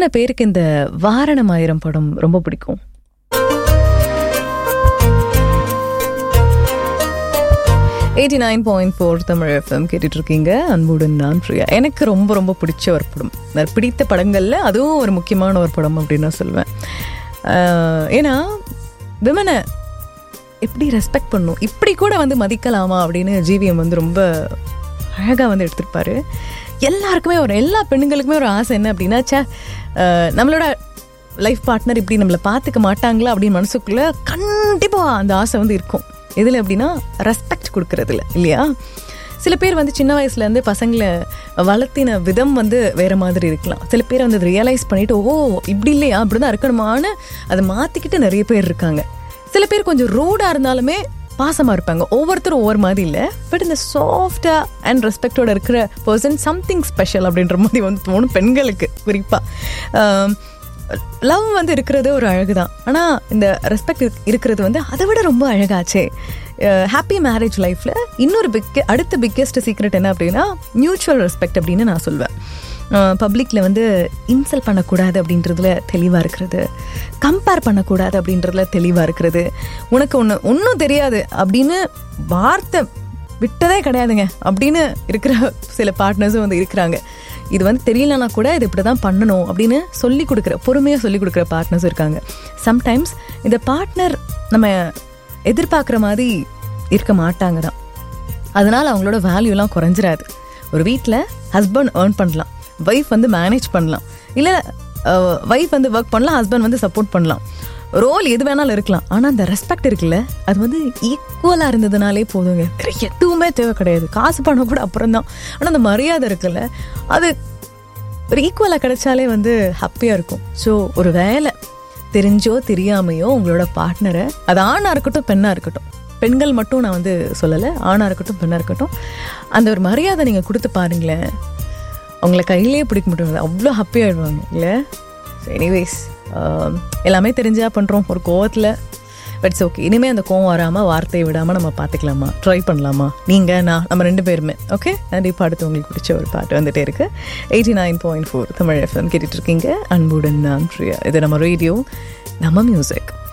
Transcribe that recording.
எத்தனை பேருக்கு இந்த வாரணம் ஆயிரம் படம் ரொம்ப பிடிக்கும் eighty nine point four Tamil FM கேட்டுட்டு இருக்கீங்க அன்புடன் நான் பிரியா எனக்கு ரொம்ப ரொம்ப பிடிச்ச ஒரு படம் நான் பிடித்த படங்களில் அதுவும் ஒரு முக்கியமான ஒரு படம் அப்படின்னு நான் சொல்லுவேன் ஆஹ் ஏன்னா விமனை எப்படி ரெஸ்பெக்ட் பண்ணும் இப்படி கூட வந்து மதிக்கலாமா அப்படின்னு ஜிவிஎம் வந்து ரொம்ப அழகாக வந்து எடுத்திருப்பாரு எல்லாருக்குமே ஒரு எல்லா பெண்ணுங்களுக்குமே ஒரு ஆசை என்ன அப்படின்னா ச்சே ஆஹ் நம்மளோட லைஃப் பார்ட்னர் இப்படி நம்மளை பார்த்துக்க மாட்டாங்களா அப்படின்னு மனசுக்குள்ளே கண்டிப்பாக அந்த ஆசை வந்து இருக்கும் எதில் அப்படின்னா ரெஸ்பெக்ட் கொடுக்கறதுல இல்லையா சில பேர் வந்து சின்ன வயசுலேருந்து பசங்களை வளர்த்தின விதம் வந்து வேற மாதிரி இருக்கலாம் சில பேர் வந்து அதை ரியலைஸ் பண்ணிட்டு ஓ இப்படி இல்லையா அப்படி தான் இருக்கணுமான்னு அதை மாற்றிக்கிட்டு நிறைய பேர் இருக்காங்க சில பேர் கொஞ்சம் ரூடாக இருந்தாலுமே பாசமாக இருப்பாங்க ஒவ்வொருத்தரும் ஒவ்வொரு மாதிரி இல்லை பட் இந்த சாஃப்டாக அண்ட் ரெஸ்பெக்டோட இருக்கிற பர்சன் சம்திங் ஸ்பெஷல் அப்படின்ற மாதிரி வந்து தோணும் பெண்களுக்கு குறிப்பாக லவ் வந்து இருக்கிறது ஒரு அழகு தான் ஆனால் இந்த ரெஸ்பெக்ட் இருக்கிறது வந்து அதை விட ரொம்ப அழகாச்சே ஹாப்பி மேரேஜ் லைஃப்பில் இன்னொரு பிக் அடுத்த பிக்கெஸ்ட் சீக்ரெட் என்ன அப்படின்னா மியூச்சுவல் ரெஸ்பெக்ட் அப்படின்னு நான் சொல்வேன் பப்ளிக்கில் வந்து இன்சல்ட் பண்ணக்கூடாது அப்படின்றதுல தெளிவாக இருக்கிறது கம்பேர் பண்ணக்கூடாது அப்படின்றதுல தெளிவாக இருக்கிறது உனக்கு ஒன்று ஒன்றும் தெரியாது அப்படின்னு வார்த்தை விட்டதே கிடையாதுங்க அப்படின்னு இருக்கிற சில பார்ட்னர்ஸும் வந்து இருக்கிறாங்க இது வந்து தெரியலனா கூட இது இப்படி தான் பண்ணணும் அப்படின்னு சொல்லி கொடுக்குற பொறுமையாக சொல்லி கொடுக்குற பார்ட்னர்ஸும் இருக்காங்க சம்டைம்ஸ் இந்த பார்ட்னர் நம்ம எதிர்பார்க்குற மாதிரி இருக்க மாட்டாங்க தான் அதனால் அவங்களோட வேல்யூலாம் குறைஞ்சிராது ஒரு வீட்டில் ஹஸ்பண்ட் ஏர்ன் பண்ணலாம் ஒய்ஃப் வந்து மேனேஜ் பண்ணலாம் இல்லை ஒய்ஃப் வந்து ஒர்க் பண்ணலாம் ஹஸ்பண்ட் வந்து சப்போர்ட் பண்ணலாம் ரோல் எது வேணாலும் இருக்கலாம் ஆனால் அந்த ரெஸ்பெக்ட் இருக்குல்ல அது வந்து ஈக்குவலாக இருந்ததுனாலே போதுங்க வேற எதுவுமே தேவை கிடையாது காசு பணம் கூட அப்புறம் தான் ஆனால் அந்த மரியாதை இருக்குல்ல அது ஒரு ஈக்குவலாக கிடைச்சாலே வந்து ஹாப்பியாக இருக்கும் ஸோ ஒரு வேலை தெரிஞ்சோ தெரியாமையோ உங்களோட பார்ட்னரை அது ஆணாக இருக்கட்டும் பெண்ணாக இருக்கட்டும் பெண்கள் மட்டும் நான் வந்து சொல்லலை ஆணாக இருக்கட்டும் பெண்ணாக இருக்கட்டும் அந்த ஒரு மரியாதை நீங்கள் கொடுத்து பாருங்களேன் அவங்கள கையிலேயே பிடிக்க முடியாது அவ்வளோ ஹாப்பியாகிடுவாங்க இல்லை எனிவேஸ் எல்லாமே தெரிஞ்சா பண்ணுறோம் ஒரு கோவத்தில் பட்ஸ் ஓகே இனிமேல் அந்த கோவம் வராமல் வார்த்தையை விடாமல் நம்ம பார்த்துக்கலாமா ட்ரை பண்ணலாமா நீங்கள் நான் நம்ம ரெண்டு பேருமே ஓகே கண்டிப்பாக அடுத்து உங்களுக்கு பிடிச்ச ஒரு பாட்டு வந்துட்டே இருக்கு eighty nine point four Tamil FM கேட்டுட்டு இருக்கீங்க அன்புடன் நான் பிரியா இது நம்ம ரேடியோ நம்ம மியூசிக்